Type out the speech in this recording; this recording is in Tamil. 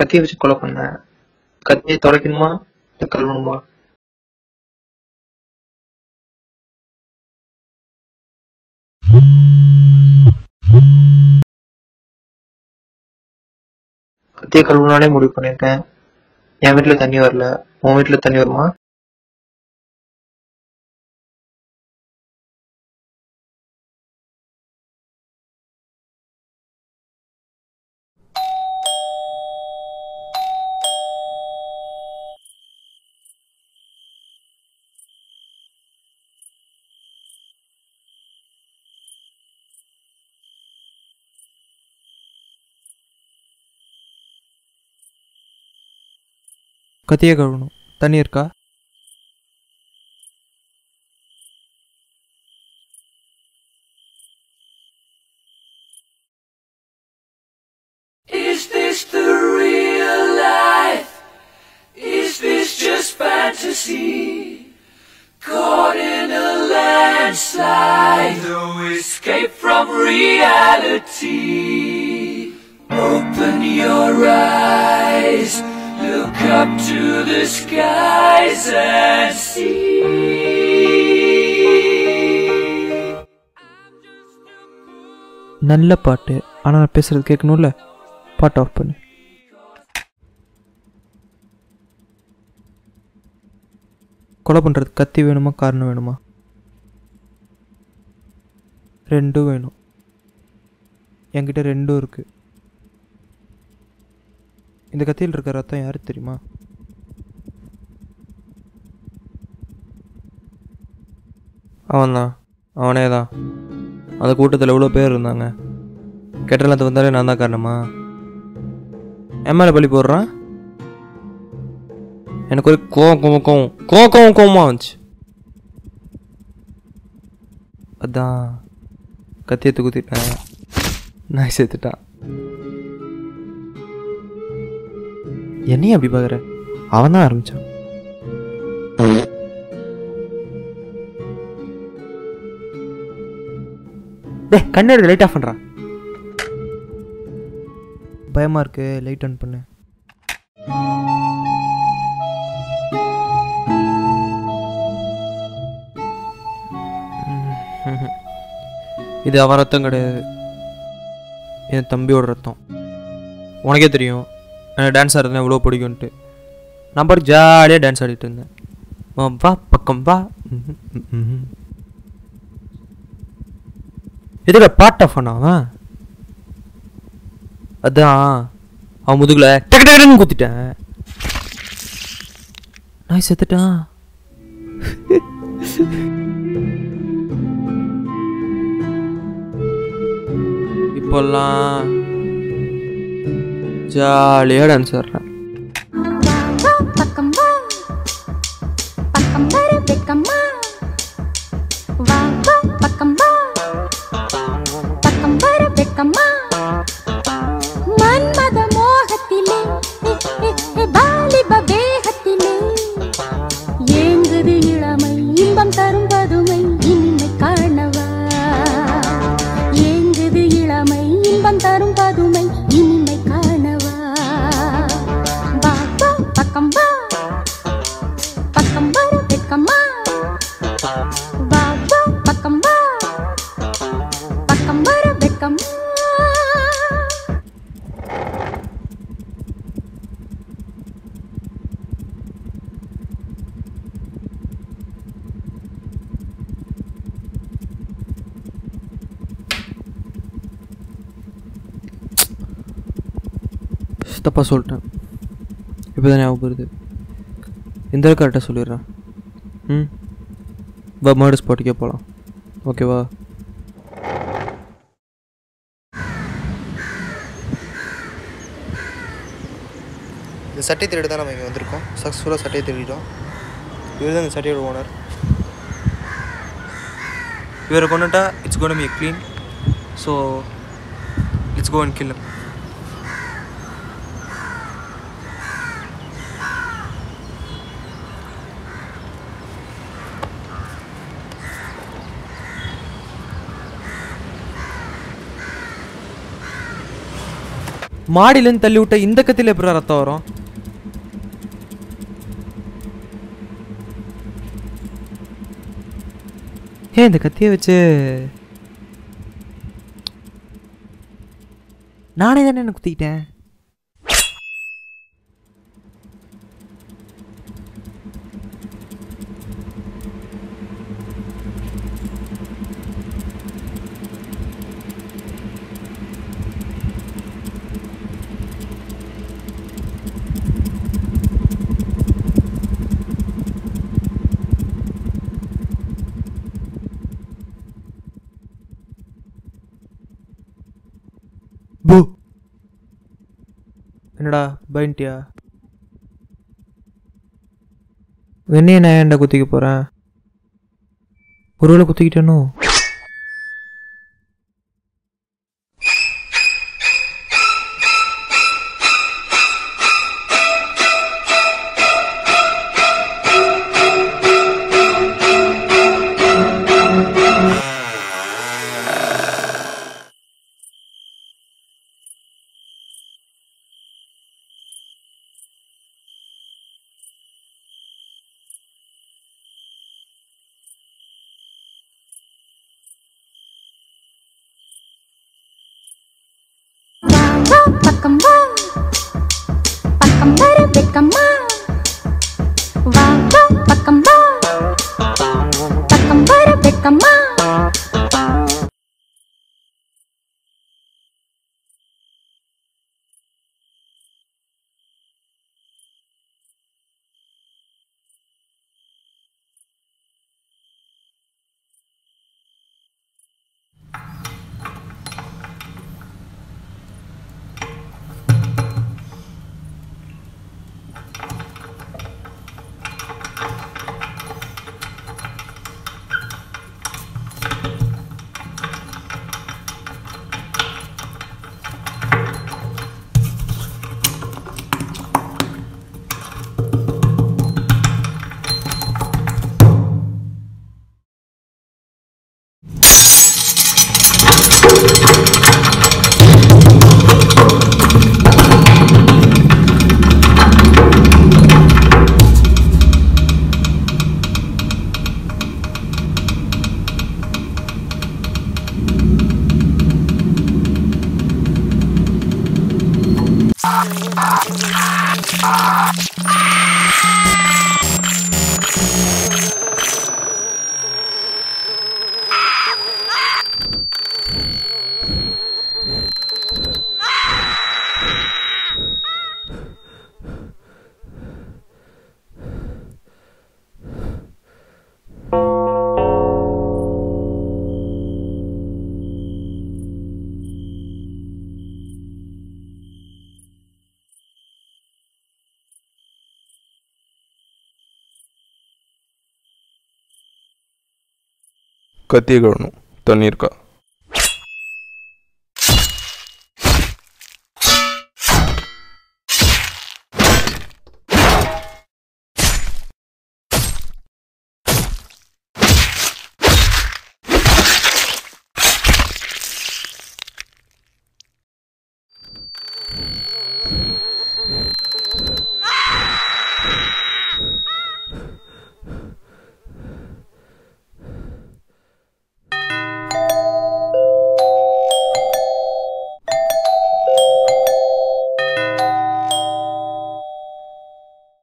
கத்தியை வச்சு கொலை பண்ணேன் கத்தியை துடைக்கணுமா இல்ல கழுவணுமா கத்தியை கழுவனாலே முடிவு பண்ணிருக்கேன் என் வீட்டுல தண்ணி வரல உன் வீட்டுல தண்ணி வருமா கத்தியை கழுவணும் தண்ணி இருக்கா Is this the real life? Is this just fantasy? Caught in a landslide, no escape from reality. Open your eyes, look up to the skies and see. நல்ல பாட்டு ஆனால் நான் பேசுறது கேட்கணும்ல பாட்டு ஆஃப் பண்ணு கொலை பண்ணுறதுக்கு கத்தி வேணுமா காரணம் வேணுமா ரெண்டும் வேணும் என்கிட்ட ரெண்டும் இருக்குது இந்த கத்தியில் இருக்க ரத்தம் யாருக்கு தெரியுமா அவன்தான் அவனே தான் அந்த கூட்டத்தில் எவ்வளோ பேர் இருந்தாங்க கெட்டலத்து வந்தாலே நான் தான் காரணமா என் மேலே பழி போடுறான் எனக்கு ஒரு கோவம் கோவம் கோவம் கோவம் கோவம் கோவமாக வந்துச்சு அதான் கத்தியத்தை குத்திட்டேன் நான் சேர்த்துட்டான் என்னையும் அப்படி பார்க்குற அவன் தான் ஆரம்பிச்சான் டே கண்ணாடி லைட் ஆஃப் பண்ணுறான் பயமாக இருக்கு லைட் ஆன் பண்ணு ம்ஹும். இது அவன் ரத்தம் கிடையாது என் தம்பியோட ரத்தம் உனக்கே தெரியும் எனக்கு டான்ஸ் ஆடுறதுனா எவ்வளோ பிடிக்கும்ன்ட்டு நான் பாட்டு ஜாலியாக டான்ஸ் ஆடிட்டு இருந்தேன் வா, வா பக்கம் வா ம்ஹும், ம்ஹும். எதுல பாட்டா அவன் அதான் அவன் முதுகுல டக்கு டக்குன்னு குத்திட்டேன் நான் செத்துட்டான் இப்போல்லாம் ஜாலியாக டான்ஸ் ஆடுறேன் வா பக்கம் வா பக்கம் வர வெக்கம்மா வா வா பக்கம் வா பக்கம் வர வெக்கம்மா மன்மத மோகத்திலே ஹே, ஹே, ஹே, வாலிப வேகத்திலே ஏங்குது இளமை இன்பம் தரும் பதுமை இனிமை காணவா ஏங்குது இளமை இன்பம் தரும் பதுமை இனிமை காணவா வா வா பக்கம் வா பக்கம் வர வெட்கம்மா வா வா பக்கம் வா பக்கம் வர வெட்கம்மா தப்பாக சொல்லிட்டேன் இப்போ தான் ஞாபகம் வருது இந்த கரெக்டாக சொல்லிடுறேன் ம் வா மர்டர் ஸ்பாட்டுக்கே போகலாம் ஓகேவா இந்த சட்டை திருடு தான் நம்ம இங்கே வந்திருக்கோம் சக்ஸஸ்ஃபுல்லாக சட்டையை திருடிட்டோம் இவர் தான் இந்த சட்டையோட ஓனர் இவரை கொண்டுட்டா it's gonna be clean so it's go and kill மாடியிலேருந்து தள்ளி விட்ட இந்த கத்தியில் எப்படி ரத்தம் வரும் ஏன் இந்த கத்தியை வச்சு நானே தானே என்ன குத்திக்கிட்டேன் பூ என்னடா பயன்ட்டியா வெண்ணையை நான் ஏன்டா குத்திக்க போகிறேன் ஒருவேளை குத்திக்கிட்டேனோ வா வா பக்கம் வா பக்கம் வர வெட்கம்மா வா வா பக்கம் வா பக்கம் வர வெட்கம்மா கத்தியை கழணும் தண்ணி இருக்கா